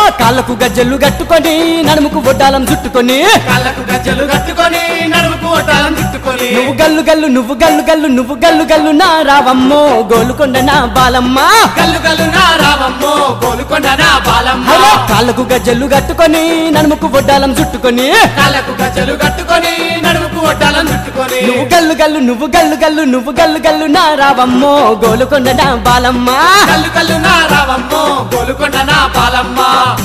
కాళ్ళకు గజ్జెలు కట్టుకొని నడుముకు బొడ్డాలం చుట్టుకొని కాళ్ళకు గజ్జలు కట్టుకొని నడుముకు ఒట్టాలం చుట్టుకొని నువ్వు గల్లు గల్లు నువ్వు గల్లు గల్లు నువ్వు గల్లు గల్లు నా రావమ్మో గోలుకొండ నా బాలమ్మ గల్లు గల్లు నా రావమ్మో గోలుకొండ నా బాలమ్మ హలో కాళ్ళకు గజ్జెలు కట్టుకొని నడుముకు బొడ్డాలం చుట్టుకొని కాళ్ళకు గజ్జలు కట్టుకొని నడుముకు ఒట్టాలం చుట్టుకొని నువ్వు గల్లు గల్లు నువ్వు గల్లు గల్లు నువ్వు గల్లు గల్లు నా రావమ్మో గోలుకొండ నా బాలమ్మ కల్లు కల్లు నా రావమ్మో గోలుకొండ నా బాలమ్మ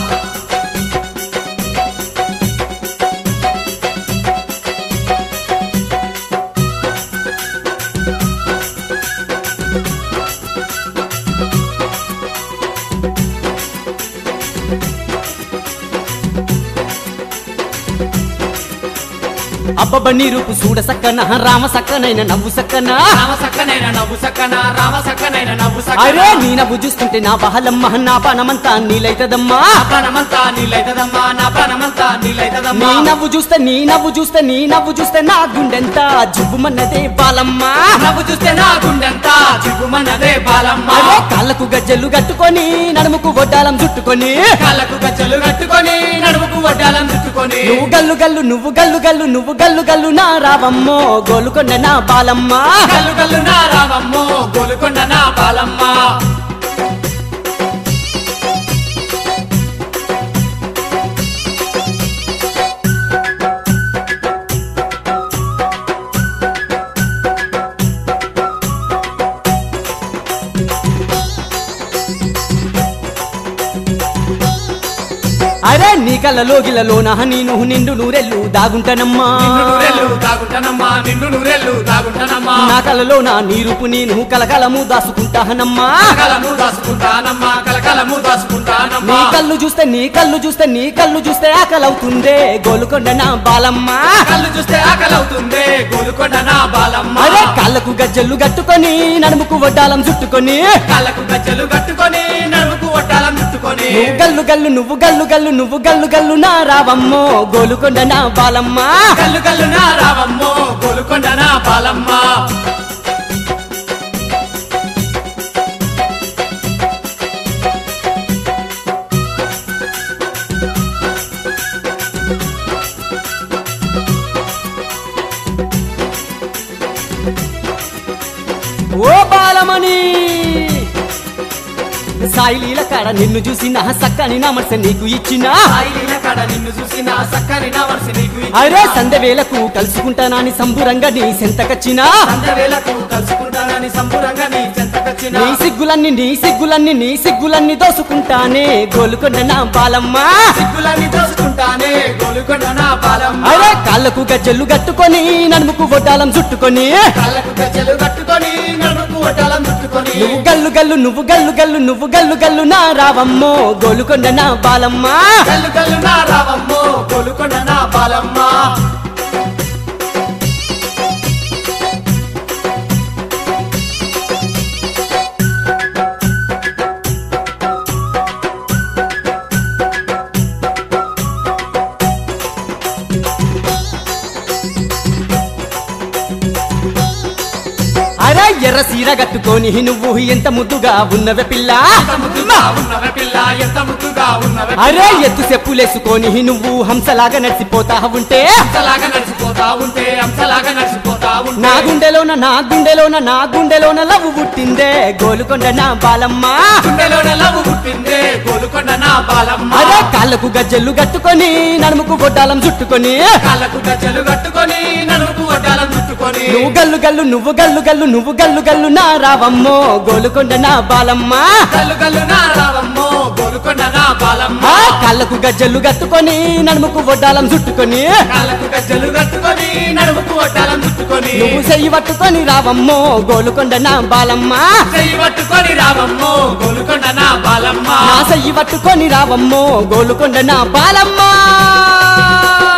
అబ్బబ్బ నీ రూపు చూడ సక్కన రామ సక్కనైన నవ్వు సక్కన రామ సక్కనైన నవ్వు సక్కన రామ సక్కనైన నవ్వు అరే సక్కన నీ నవ్వు చూస్తుంటే నా బహలమ్మ నా పనమంతా నీలైతదమ్మా నా ప్రాణమంతా నీలైతదమ్మా నా ప్రాణమంతా నీ నీలైతదమ్మా నవ్వు చూస్తే నీ నవ్వు చూస్తే నీ నవ్వు చూస్తే నా గుండెంత జుబ్బుమన్నదే బాలమ్మ నవ్వు చూస్తే నా గుండెంతా చిగుమన్నదే బాలమ్మ అరే కాళ్ళకు గజ్జెలు కట్టుకొని నడుముకు వడ్డాలం చుట్టుకొని కాళ్ళకు గజ్జలు కట్టుకొని నడుముకు వడ్డాలం చుట్టుకొని నువ్వు గల్లు గల్లు నువ్వు గల్లు గల్లు నువ్వు గల్లు గల్లు నా రావమ్మో గోలుకొండ నా బాలమ్మ కల్లు కల్లు నా రావమ్మో గోలుకొండ నా బాలమ్మ అరే నీ కళ్ళలో గిళ్ళలోన నేను నిండు నూరెళ్ళు దాగుంటానమ్మా నిన్ను నూరెళ్ళు దాగుంటానమ్మా నిన్ను నూరెళ్ళు దాగుంటానమ్మా నా కళ్ళలో నా నీరుపు నేను కలకలము దాసుకుంటానమ్మా కలకలము దాసుకుంటానమ్మా కలకలము నీ దాసుకుంటానమ్మా కళ్ళు చూస్తే నీ కళ్ళు చూస్తే నీ కళ్ళు చూస్తే ఆకలవుతుందే గోలుకొండ నా బాలమ్మ కళ్ళు చూస్తే ఆకలవుతుంది గోలుకొండ నా బాలమ్మ అరే కాళ్ళకు గజ్జలు కట్టుకొని నడుముకు వడ్డాలం చుట్టుకొని కాళ్ళకు గజ్జలు కట్టుకొని నడుముకు ఒట్టాలం చుట్టుకొని నువ్వు గల్లు గల్లు నువ్వు గల్లు గల్లు నువ్వు గల్లు గల్లు నా రావమ్మో గోలుకొండ నా బాలమ్మ కల్లు కల్లు నా రావమ్మో గోలుకొండ నా బాలమ్మ ఓ బాలమణి సాయిలీల కాడ నిన్ను చూసి నా సక్కని నా మనసు నీకు ఇచ్చిన సాయిలీల కడ నిన్ను చూసి నా సక్కని నా మనసు నీకు ఇచ్చిన. అరే సందవేలకు కలుసుకుంటానని సంబురంగా నీ సెంతకచ్చినా సంధ్యవేళకు కలుసుకుంటానని సంబురంగా నీ చెంతకొచ్చిన నీ సిగ్గులన్నీ నీ సిగ్గులన్నీ నీ సిగ్గులన్నీ దోసుకుంటానే గోలుకొండ నా బాలమ్మ సిగ్గులన్నీ దోసుకుంటానే గోలుకొండ నా బాలమ్మ అరే కాళ్ళకు గజ్జలు కట్టుకొని నడుముకు వడ్డాలం చుట్టుకొని కళ్ళకు గజ్జలు కట్టుకొని నడుముకు ఒట్టాలం చుట్టుకొని నువ్వు గల్లు గల్లు నువ్వు గల్లు గల్లు నువ్వు గల్లు గల్లు నా రావమ్మో గోలుకొండ నా బాలమ్మ కల్లు కల్లు నా రావమ్మో గోలుకొండ నా బాలమ్మ అరే ఎర్ర సీర కట్టుకొని నువ్వు ఎంత ముద్దుగా ఉన్నవే పిల్ల ఎంత ముద్దుగా ఉన్నవే పిల్ల ఎంత ముద్దుగా ఉన్నవే అరే ఎత్తు చెప్పులేసుకొని నువ్వు హంసలాగా నడిచిపోతా ఉంటే అంతలాగా నడిచిపోతా ఉంటే అంతలాగా నడిచిపోతా ఉంటే నా గుండెలోన నా గుండెలోన నా గుండెలోన లవ్వు పుట్టిందే గోలుకొండ నా బాలమ్మ గుండెలోన లవ్వు పుట్టిందే గోలుకొండ నా బాలమ్మ అరే కాళ్ళకు గజ్జెలు కట్టుకొని నడుముకు బొడ్డాలం చుట్టుకొని కాళ్ళకు గజ్జలు కట్టుకొని నడుముకు వడ్డాలం చుట్టుకొని నువ్వు గల్లు గల్లు నువ్వు గల్లు గల్లు నువ్వు గల్లు గల్లు నా రావమ్మో గోలుకొండ నా బాలమ్మ కల్లు కల్లు నా రావమ్మో గోలుకొండ నా బాలమ్మ ఆ కాళ్ళకు గజ్జెలు కట్టుకొని నడుముకు వడ్డాలం చుట్టుకొని కాళ్ళకు గజ్జలు కట్టుకొని నడుముకు వడ్డాలం చుట్టుకొని నువ్వు చెయ్యి పట్టుకొని రావమ్మో గోలుకొండ నా బాలమ్మ చెయ్యి పట్టుకొని రావమ్మో గోలుకొండ నా బాలమ్మ నా చెయ్యి పట్టుకొని రావమ్మో గోలుకొండ నా బాలమ్మ